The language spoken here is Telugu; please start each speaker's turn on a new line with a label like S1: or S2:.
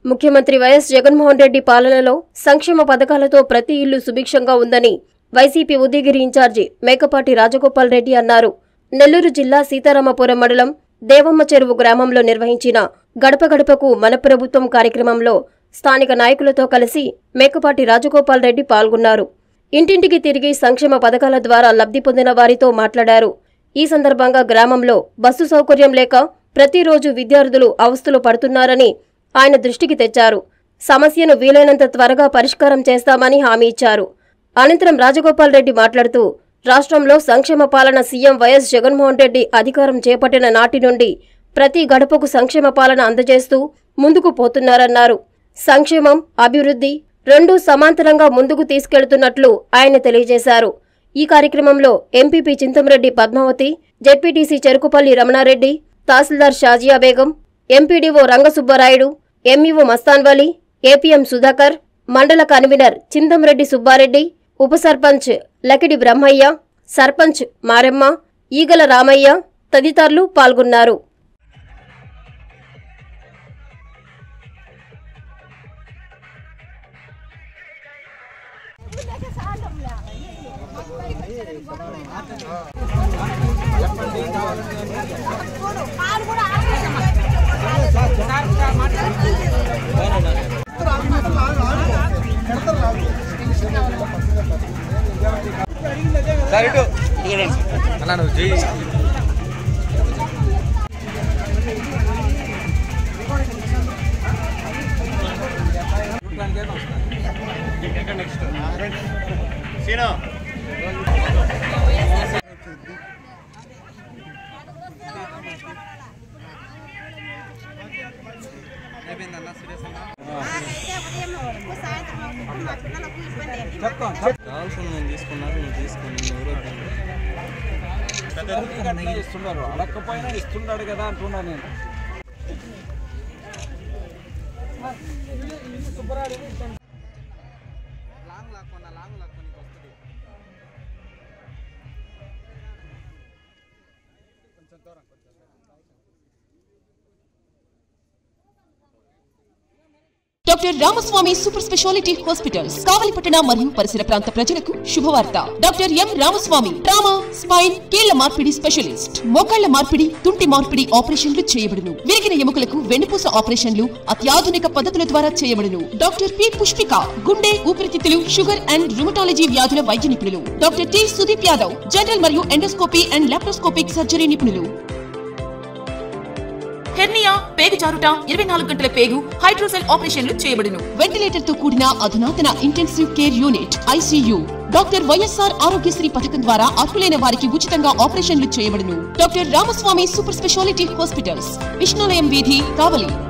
S1: ముఖ్యమంత్రి వైఎస్ జగన్మోహన్ రెడ్డి పాలనలో సంక్షేమ పథకాలతో ప్రతి ఇల్లు సుభిక్షంగా ఉందని వైసీపీ ఉదయగిరి ఇన్ఛార్జి మేకపాటి రాజగోపాల్ రెడ్డి అన్నారు నెల్లూరు జిల్లా సీతారామపురం మండలం దేవమ్మ చెరువు గ్రామంలో నిర్వహించిన గడప గడపకు మన ప్రభుత్వం కార్యక్రమంలో స్థానిక నాయకులతో కలిసి మేకపాటి రాజగోపాల్ రెడ్డి పాల్గొన్నారు ఇంటింటికి తిరిగి సంక్షేమ పథకాల ద్వారా లబ్ధి పొందిన వారితో మాట్లాడారు ఈ సందర్భంగా గ్రామంలో బస్సు సౌకర్యం లేక ప్రతిరోజు విద్యార్థులు అవస్థలు పడుతున్నారని ఆయన దృష్టికి తెచ్చారు సమస్యను వీలైనంత త్వరగా పరిష్కారం చేస్తామని హామీ ఇచ్చారు అనంతరం రాజగోపాల్ రెడ్డి మాట్లాడుతూ రాష్ట్రంలో సంక్షేమ పాలన సీఎం వైఎస్ జగన్మోహన్ రెడ్డి అధికారం చేపట్టిన నాటి నుండి ప్రతి గడపకు సంక్షేమ పాలన అందజేస్తూ ముందుకు పోతున్నారన్నారు సంక్షేమం అభివృద్ధి రెండూ సమాంతరంగా ముందుకు తీసుకెళ్తున్నట్లు ఆయన తెలియజేశారు ఈ కార్యక్రమంలో MPP Chinthamreddy Padmavathi ZPTC Cherukupalli Ramanareddy tahsildar Shazia Begum MPDO Rangasubbarayudu MEO Mastanvali APM Sudhakar మండల కన్వీనర్ చింతంరెడ్డి సుబ్బారెడ్డి ఉప సర్పంచ్ లకిడి బ్రహ్మయ్య సర్పంచ్ మారెమ్మ ఈగల రామయ్య తదితరులు పాల్గొన్నారు
S2: సార్ ఇటు అన్న నువ్వు జై కావాల్సిన నేను తీసుకున్నారు నువ్వు తీసుకుని ఎవరు వద్దండి.
S3: ఇస్తున్నారు అడగకపోయినా ఇస్తున్నాడు కదా అంటున్నా నేను
S2: లాంగ్ లాక్కున్నా లాంగ్ లాక్కొని వస్తుంది
S4: doctor Ramaswamy super speciality hospitals కావలిపట్టణ మరియు పరిసర ప్రాంత ప్రజలకు శుభవార్త doctor M Ramaswamy trauma spine కీళ్ల మార్పిడి స్పెషలిస్ట్ మోకాళ్ల మార్పిడి తుంటి మార్పిడి ఆపరేషన్లు చేయబడును విరిగిన ఎముకలకు వెన్నుపూస ఆపరేషన్లు అత్యాధునిక పద్ధతుల ద్వారా చేయబడును డాక్టర్ పి పుష్పిక గుండె ఊపిరితిత్తులు షుగర్ అండ్ రుమటాలజీ వ్యాధుల వైద్య నిపుణులు doctor T Sudeep Yadav general మరియు ఎండోస్కోపీ అండ్ లాప్రోస్కోపిక్ సర్జరీ నిపుణులు హెర్నియా పేగు జారుట ఇరవై నాలుగు గంటల పేగు హైడ్రోసెల్ ఆపరేషన్లు చేయబడును వెంటిలేటర్ తో కూడిన అధునాతన intensive care unit ICU doctor YSR Aarogyasri పథకం ద్వారా అర్హులైన వారికి ఉచితంగా ఆపరేషన్లు చేయబడును doctor Ramaswamy super speciality hospitals Vishnulayam వీధి కావలి